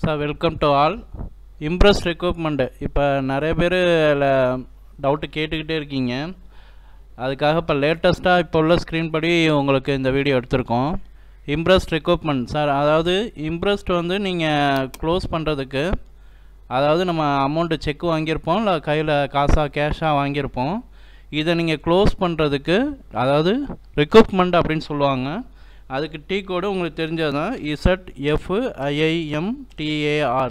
sir welcome to all imprest recruitment இப்போ நிறைய பேர் டவுட்டு கேட்டுக்கிட்டே இருக்கீங்க அதுக்காக இப்போ லேட்டஸ்ட்டாக இப்போ உள்ள ஸ்க்ரீன் படி உங்களுக்கு இந்த வீடியோ எடுத்திருக்கோம் இம்ப்ரெஸ்ட் ரெக்ரூட்மெண்ட் சார் அதாவது இம்ப்ரெஸ்ட் வந்து நீங்கள் க்ளோஸ் பண்ணுறதுக்கு அதாவது நம்ம அமௌண்ட்டு செக் வாங்கியிருப்போம் இல்லை கையில் காசாக கேஷாக வாங்கியிருப்போம் இதை நீங்கள் க்ளோஸ் பண்ணுறதுக்கு அதாவது ரெக்ரூட்மெண்ட் அப்படின்னு சொல்லுவாங்க அதுக்கு டீ கோடு உங்களுக்கு தெரிஞ்சது தான் இசட் எஃப் ஐஐஎம் டிஏஆர்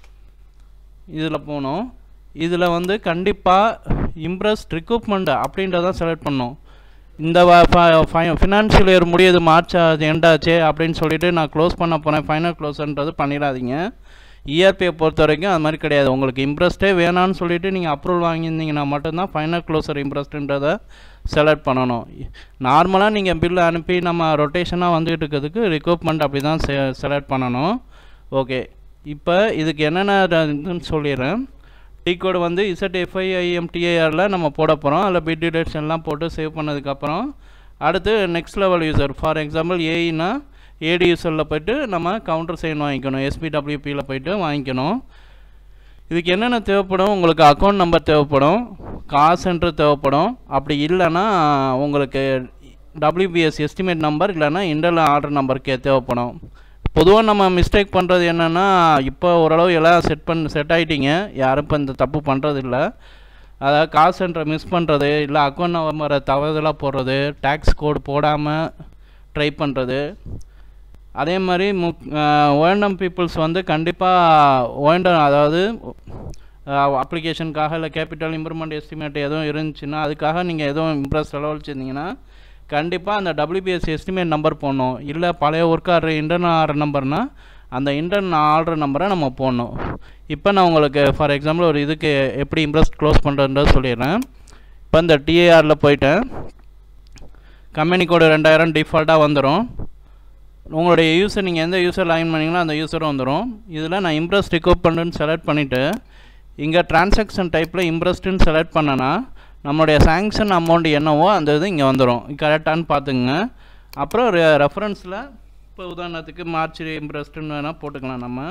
இதில் போனோம் இதில் வந்து கண்டிப்பாக இம்ப்ரெஸ் ரிக்ரூட்மெண்ட் அப்படின்றத செலக்ட் பண்ணோம் இந்த ஃபினான்ஷியல் இயர் முடியுது மார்ச் எண்டாச்சு அப்படின்னு சொல்லிட்டு நான் க்ளோஸ் பண்ண போகிறேன் ஃபைனல் க்ளோஸ்ன்றது பண்ணிடாதீங்க இஆர்பியை பொறுத்த வரைக்கும் அது மாதிரி கிடையாது உங்களுக்கு இம்ப்ரெஸ்டே வேணான்னு சொல்லிட்டு நீங்கள் அப்ரூவல் வாங்கியிருந்தீங்கன்னா மட்டும்தான் ஃபைனல் க்ளோசர் இம்ப்ரெஸ்ட்ன்றதை செலக்ட் பண்ணணும் நார்மலாக நீங்கள் பில் அனுப்பி நம்ம ரொட்டேஷனாக வந்துகிட்டு இருக்கிறதுக்கு ரிக்ரூட்மெண்ட் அப்படி தான் செ செலக்ட் பண்ணணும் ஓகே இப்போ இதுக்கு என்னென்ன இதுன்னு சொல்லிடுறேன் டீ கோடு வந்து இசட்எஃப்ஐஐஎம்டிஏஆரில் நம்ம போட போகிறோம் அதில் பிட் டீடைல்ஸ் எல்லாம் போட்டு சேவ் பண்ணதுக்கப்புறம் அடுத்து next level user for example ஏஇனா ஏடி யூசரில் போய்ட்டு நம்ம கவுண்டர் சைன் வாங்கிக்கணும் எஸ்பிடபிள்யூபியில் போய்ட்டு வாங்கிக்கணும் இதுக்கு என்னென்ன தேவைப்படும் உங்களுக்கு அக்கௌண்ட் நம்பர் தேவைப்படும் காசு சென்டர் தேவைப்படும் அப்படி இல்லைன்னா உங்களுக்கு டபிள்யூபிஎஸ் எஸ்டிமேட் நம்பர் இல்லைன்னா இன்டர்னல் ஆர்டர் நம்பருக்கே தேவைப்படும் பொதுவாக நம்ம மிஸ்டேக் பண்ணுறது என்னென்னா இப்போ ஓரளவு எல்லாம் செட் பண்ண செட் ஆகிட்டீங்க யாரும் இப்போ இந்த தப்பு பண்ணுறது இல்லை அதாவது காசு சென்டரை மிஸ் பண்ணுறது இல்லை அக்கௌண்ட் நம்பரை தவறுதலாக போடுறது டேக்ஸ் கோடு போடாமல் ட்ரை பண்ணுறது அதே மாதிரி முக் ஓஎன்எம் பீப்புள்ஸ் வந்து கண்டிப்பாக ஓஎன்டம் அதாவது அப்ளிகேஷனுக்காக இல்லை கேபிட்டல் இம்ப்ரூவ்மெண்ட் எஸ்டிமேட் எதுவும் இருந்துச்சுன்னா அதுக்காக நீங்கள் எதுவும் இம்ப்ரெஸ் செலவழிச்சிருந்தீங்கன்னா கண்டிப்பாக அந்த டபிள்யூபிஎஸ் எஸ்டிமேட் நம்பர் போடணும் இல்லை பழைய ஒர்க் ஆர்டர் இன்டர்னல் ஆர்டர் நம்பர்னால் அந்த இன்டர்னல் ஆர்டர் நம்பரை நம்ம போடணும் இப்போ நான் உங்களுக்கு ஃபார் எக்ஸாம்பிள் ஒரு இதுக்கு எப்படி இம்ப்ரெஸ் க்ளோஸ் பண்ணுறதுன்றது சொல்லிடுறேன் இப்போ இந்த டிஏஆரில் போயிட்டேன் கம்பெனி கோடு ரெண்டாயிரம் டிஃபால்ட்டாக வந்துடும் உங்களுடைய யூசர் நீங்கள் எந்த யூசர் லாகின் பண்ணிங்களோ அந்த யூசரும் வந்துடும் இதில் நான் இம்ப்ரெஸ் ரிகோப் பண்ணுன்னு செலக்ட் பண்ணிவிட்டு இங்கே டிரான்சாக்ஷன் டைப்பில் இம்ப்ரெஸ்ட்டுன்னு செலக்ட் பண்ணனா நம்மளுடைய சேங்ஷன் அமௌண்ட் என்னவோ அந்த இது இங்கே வந்துடும் கரெக்டானு பார்த்துங்க அப்புறம் ரெஃபரன்ஸில் இப்போ உதாரணத்துக்கு மார்ச் இம்ப்ரெஸ்ட்டுன்னு வேணால் போட்டுக்கலாம் நம்ம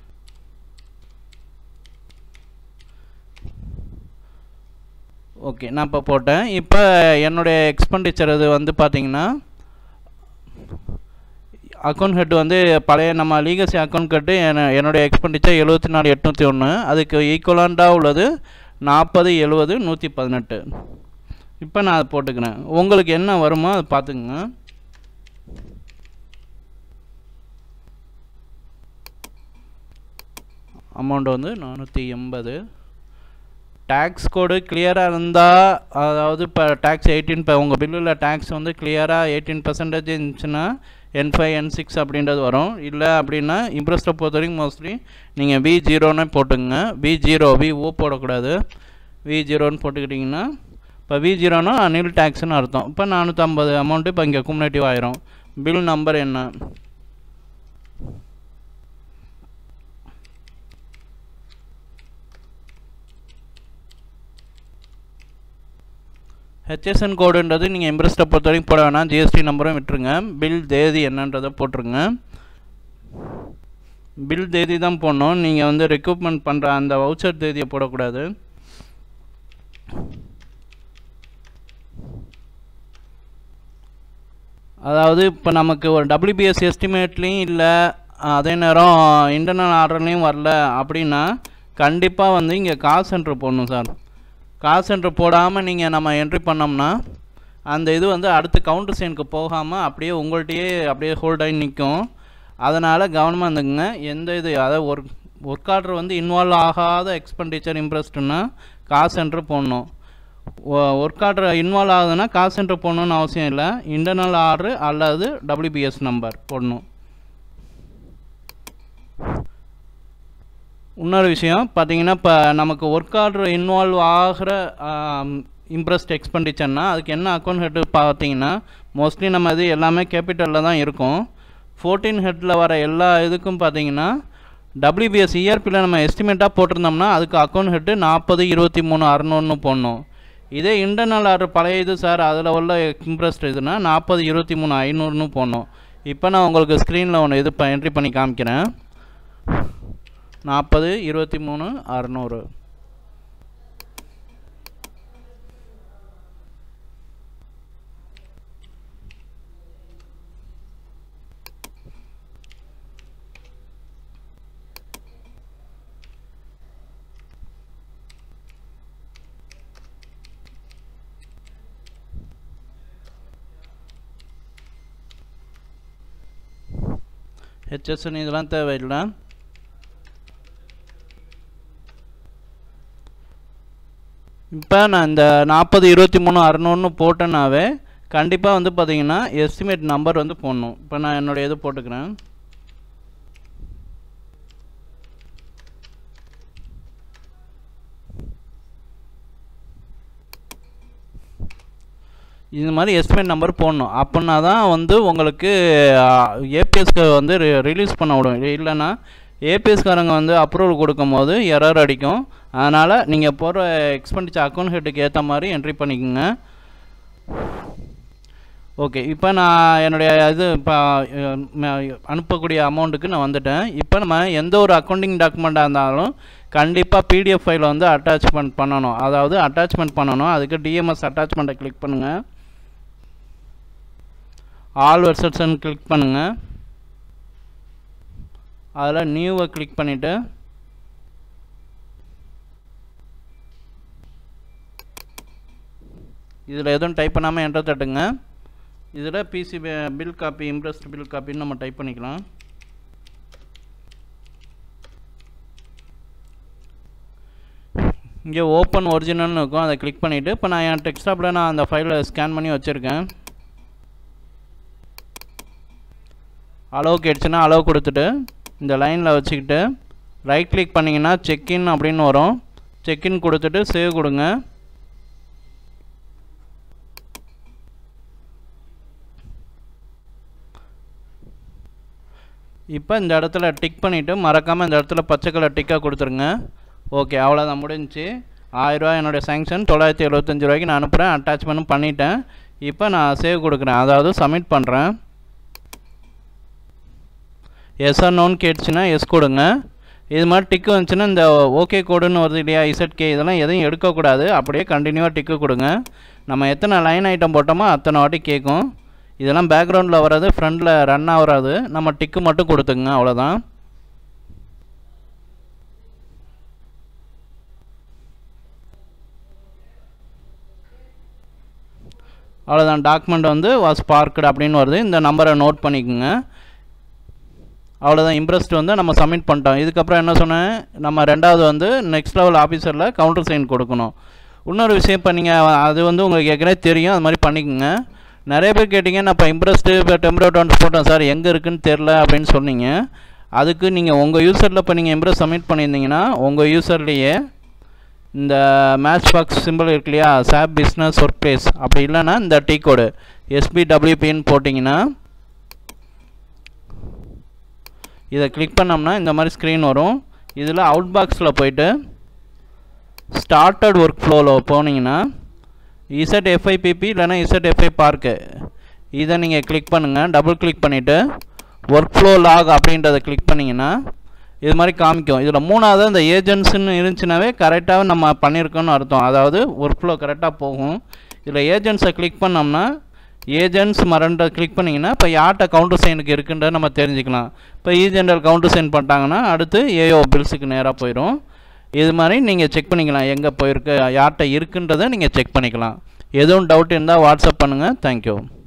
ஓகே நான் இப்போ போட்டேன் இப்போ என்னுடைய எக்ஸ்பெண்டிச்சர் இது வந்து பார்த்திங்கன்னா அக்கௌண்ட் ஹெட் வந்து பழைய நம்ம லீகசி அக்கௌண்ட் ஹெட்டு என்னுடைய எக்ஸ்பெண்டிச்சர் எழுபத்தி நாலு எட்நூற்றி ஒன்று அதுக்கு ஈக்குவலாண்டாக உள்ளது நாற்பது எழுபது நூற்றி பதினெட்டு இப்போ நான் அதை போட்டுக்கிறேன் உங்களுக்கு என்ன வருமோ அதை பார்த்துக்குங்க அமௌண்ட் வந்து நானூற்றி எண்பது டேக்ஸ் கோடு கிளியராக இருந்தால் அதாவது இப்போ டேக்ஸ் எயிட்டீன் இப்போ உங்கள் பில்லில் டேக்ஸ் வந்து கிளியராக எயிட்டீன் பர்சன்டேஜ் இருந்துச்சுன்னா என் ஃபைவ் என் சிக்ஸ் அப்படின்றது வரும் இல்லை அப்படின்னா இம்ப்ரெஸ்ட்டை பொறுத்த வரைக்கும் மோஸ்ட்லி நீங்கள் வி ஜீரோன்னு போட்டுங்க வி ஜீரோ வி ஓ போடக்கூடாது வி ஜீரோன்னு போட்டுக்கிட்டிங்கன்னா இப்போ வி ஜீரோனா அனில் டேக்ஸ்னு அர்த்தம் இப்போ நானூற்றம்பது அமௌண்ட்டு இப்போ இங்கே குமுலேட்டிவ் ஆயிரும் பில் நம்பர் என்ன ஹெச்எஸ்என் கோடுன்றது நீங்கள் இம்ப்ரெஸ்ட்டை பொறுத்த வரைக்கும் போட வேணாம் ஜிஎஸ்டி நம்பரும் விட்டுருங்க பில் தேதி என்னன்றதை போட்டுருங்க பில் தேதி தான் போடணும் நீங்கள் வந்து ரெக்ரூட்மெண்ட் பண்ணுற அந்த வவுச்சர் தேதியை போடக்கூடாது அதாவது இப்போ நமக்கு ஒரு டபிள்யூபிஎஸ் எஸ்டிமேட்லேயும் இல்லை அதே நேரம் இன்டர்னல் ஆர்டர்லேயும் வரல அப்படின்னா கண்டிப்பாக வந்து இங்கே கால் சென்டர் போடணும் சார் கால் சென்டர் போடாமல் நீங்கள் நம்ம என்ட்ரி பண்ணோம்னா அந்த இது வந்து அடுத்து கவுண்டர் சைனுக்கு போகாமல் அப்படியே உங்கள்கிட்டயே அப்படியே ஹோல்ட் ஆகி நிற்கும் அதனால் கவனமாக இருந்துங்க எந்த இது அதாவது ஒர்க் ஒர்க் ஆர்டர் வந்து இன்வால்வ் ஆகாத எக்ஸ்பெண்டிச்சர் இம்ப்ரெஸ்டுன்னா காசு சென்டர் போடணும் ஒர்க் ஆர்டர் இன்வால்வ் ஆகுதுன்னா காசு சென்டர் போடணுன்னு அவசியம் இல்லை இன்டர்னல் ஆர்டர் அல்லது டபிள்யூபிஎஸ் நம்பர் போடணும் இன்னொரு விஷயம் பார்த்தீங்கன்னா இப்போ நமக்கு ஒர்க் ஆர்டர் இன்வால்வ் ஆகிற இம்ப்ரெஸ்ட் எக்ஸ்பெண்டிச்சர்னால் அதுக்கு என்ன அக்கௌண்ட் ஹெட்டு பார்த்தீங்கன்னா மோஸ்ட்லி நம்ம இது எல்லாமே கேபிட்டலில் தான் இருக்கும் ஃபோர்டீன் ஹெட்டில் வர எல்லா இதுக்கும் பார்த்தீங்கன்னா டபிள்யூபிஎஸ் இஆர்பியில் நம்ம எஸ்டிமேட்டாக போட்டிருந்தோம்னா அதுக்கு அக்கௌண்ட் ஹெட்டு நாற்பது இருபத்தி மூணு அறநூறுன்னு போடணும் இதே இன்டர்னல் ஆர்டர் பழைய இது சார் அதில் உள்ள இம்ப்ரெஸ்ட் இதுனா நாற்பது இருபத்தி மூணு ஐநூறுன்னு போடணும் இப்போ நான் உங்களுக்கு ஸ்க்ரீனில் ஒன்று இது என்ட்ரி பண்ணி காமிக்கிறேன் நாற்பது இருபத்தி மூணு அறநூறு ஹெச்எஸ்என் இதெல்லாம் தேவையில்லை இப்போ நான் இந்த நாற்பது இருபத்தி மூணு அறநூறுன்னு போட்டேனாவே கண்டிப்பாக வந்து பார்த்தீங்கன்னா எஸ்டிமேட் நம்பர் வந்து போடணும் இப்போ நான் என்னுடைய இது போட்டுக்கிறேன் இந்த மாதிரி எஸ்டிமேட் நம்பர் போடணும் அப்படின்னா தான் வந்து உங்களுக்கு ஏபிஎஸ்க்கு வந்து ரிலீஸ் பண்ண விடும் இல்லைன்னா ஏபிஎஸ்காரங்க வந்து அப்ரூவல் கொடுக்கும்போது எரர் அடிக்கும் அதனால் நீங்கள் போடுற எக்ஸ்பெண்டிச்சர் அக்கௌண்ட் ஹெட்டுக்கு ஏற்ற மாதிரி என்ட்ரி பண்ணிக்கோங்க ஓகே இப்போ நான் என்னுடைய இது இப்போ அனுப்பக்கூடிய அமௌண்ட்டுக்கு நான் வந்துட்டேன் இப்போ நம்ம எந்த ஒரு அக்கௌண்டிங் டாக்குமெண்ட்டாக இருந்தாலும் கண்டிப்பாக பிடிஎஃப் ஃபைலை வந்து அட்டாச்மெண்ட் பண்ணணும் அதாவது அட்டாச்மெண்ட் பண்ணணும் அதுக்கு டிஎம்எஸ் அட்டாச்மெண்ட்டை கிளிக் பண்ணுங்கள் ஆல் வெர்சன்ஸ்ன்னு கிளிக் பண்ணுங்கள் அதில் நியூவை கிளிக் பண்ணிவிட்டு இதில் எதுவும் டைப் பண்ணாமல் என்டர் தட்டுங்க இதில் PC bill copy imprest bill காப்பின்னு நம்ம டைப் பண்ணிக்கலாம் இங்கே ஓப்பன் ஒரிஜினல்னு இருக்கும் அதை கிளிக் பண்ணிவிட்டு இப்போ நான் என் டெக்ஸ்டாப்பில் நான் அந்த ஃபைலை ஸ்கேன் பண்ணி வச்சுருக்கேன் அளவு கேட்டுச்சுன்னா அளவு கொடுத்துட்டு இந்த லைனில் வச்சுக்கிட்டு ரைட் கிளிக் பண்ணிங்கன்னா செக்இன் அப்படின்னு வரும் செக்இன் கொடுத்துட்டு சேவ் கொடுங்க இப்போ இந்த இடத்துல டிக் பண்ணிவிட்டு மறக்காமல் இந்த இடத்துல பச்சை கலர் டிக்காக கொடுத்துருங்க ஓகே அவ்வளோதான் முடிஞ்சிச்சு ஆயிரரூவா என்னுடைய சேங்ஷன் தொள்ளாயிரத்தி எழுபத்தஞ்சி ரூபாய்க்கு நான் அனுப்புகிறேன் அட்டாச்மெண்ட்டும் பண்ணிட்டேன் இப்போ நான் சேவ் கொடுக்குறேன் அதாவது சப்மிட் பண்ணுறேன் எஸ் ஆர் நோன் கேட்டுச்சுன்னா எஸ் கொடுங்க இது மாதிரி டிக்கு வந்துச்சுன்னா இந்த ஓகே கோடுன்னு வருது இல்லையா இசட்கே இதெல்லாம் எதையும் எடுக்கக்கூடாது அப்படியே கண்டினியூவாக டிக்கு கொடுங்க நம்ம எத்தனை லைன் ஐட்டம் போட்டோமோ அத்தனை வாட்டி கேட்கும் இதெல்லாம் பேக்ரவுண்டில் வராது ஃப்ரண்டில் ரன் ஆகாது நம்ம டிக்கு மட்டும் கொடுத்துங்க அவ்வளோதான் அவ்வளோதான் டாக்குமெண்ட் வந்து வாஸ் பார்க்குடு அப்படின்னு வருது இந்த நம்பரை நோட் பண்ணிக்கோங்க அவ்வளோதான் இம்ப்ரெஸ்ட் வந்து நம்ம சப்மிட் பண்ணிட்டோம் இதுக்கப்புறம் என்ன சொன்னேன் நம்ம ரெண்டாவது வந்து நெக்ஸ்ட் லெவல் ஆஃபீஸரில் கவுண்டர் சைன் கொடுக்கணும் இன்னொரு விஷயம் இப்போ நீங்கள் அது வந்து உங்களுக்கு ஏற்கனவே தெரியும் அது மாதிரி பண்ணிக்கோங்க நிறைய பேர் கேட்டிங்க நான் இப்போ இம்ப்ரெஸ்ட்டு இப்போ டெம்பரரி அட்வான்ஸ் போட்டேன் சார் எங்கே இருக்குன்னு தெரில அப்படின்னு சொன்னீங்க அதுக்கு நீங்கள் உங்கள் யூசரில் இப்போ நீங்கள் இம்ப்ரெஸ் சப்மிட் பண்ணியிருந்தீங்கன்னா உங்கள் யூசர்லேயே இந்த மேட்ச் பாக்ஸ் சிம்பிள் இருக்கு இல்லையா சாப் பிஸ்னஸ் ஒர்க் பிளேஸ் அப்படி இல்லைன்னா இந்த டீ கோடு எஸ்பிடபிள்யூபின்னு போட்டிங்கன்னா இதை கிளிக் பண்ணோம்னா இந்த மாதிரி ஸ்க்ரீன் வரும் இதில் அவுட் பாக்ஸில் போயிட்டு ஸ்டார்டட் ஒர்க் ஃப்ளோவில் போனீங்கன்னா இசட் எஃப்ஐபிபி இல்லைனா இசட் எஃப்ஐ பார்க்கு இதை நீங்கள் கிளிக் பண்ணுங்கள் டபுள் கிளிக் பண்ணிவிட்டு ஒர்க் ஃப்ளோ லாக் அப்படின்றத கிளிக் பண்ணிங்கன்னா இது மாதிரி காமிக்கும் இதில் மூணாவது இந்த ஏஜென்ட்ஸ்னு இருந்துச்சுனாவே கரெக்டாக நம்ம பண்ணியிருக்கோன்னு அர்த்தம் அதாவது ஒர்க் ஃப்ளோ கரெக்டாக போகும் இதில் ஏஜென்ட்ஸை கிளிக் பண்ணோம்னா ஏஜென்ட்ஸ் மரண்ட கிளிக் பண்ணிங்கன்னா இப்போ யார்கிட்ட கவுண்டர் சைனுக்கு இருக்குன்றத நம்ம தெரிஞ்சுக்கலாம் இப்போ இ ஜென்ரல் கவுண்டர் சைன் பண்ணிட்டாங்கன்னா அடுத்து ஏஓ பில்ஸுக்கு நேராக போயிடும் இது மாதிரி நீங்கள் செக் பண்ணிக்கலாம் எங்கே போயிருக்கு யார்கிட்ட இருக்குன்றதை நீங்கள் செக் பண்ணிக்கலாம் எதுவும் டவுட் இருந்தால் வாட்ஸ்அப் பண்ணுங்கள் தேங்க்யூ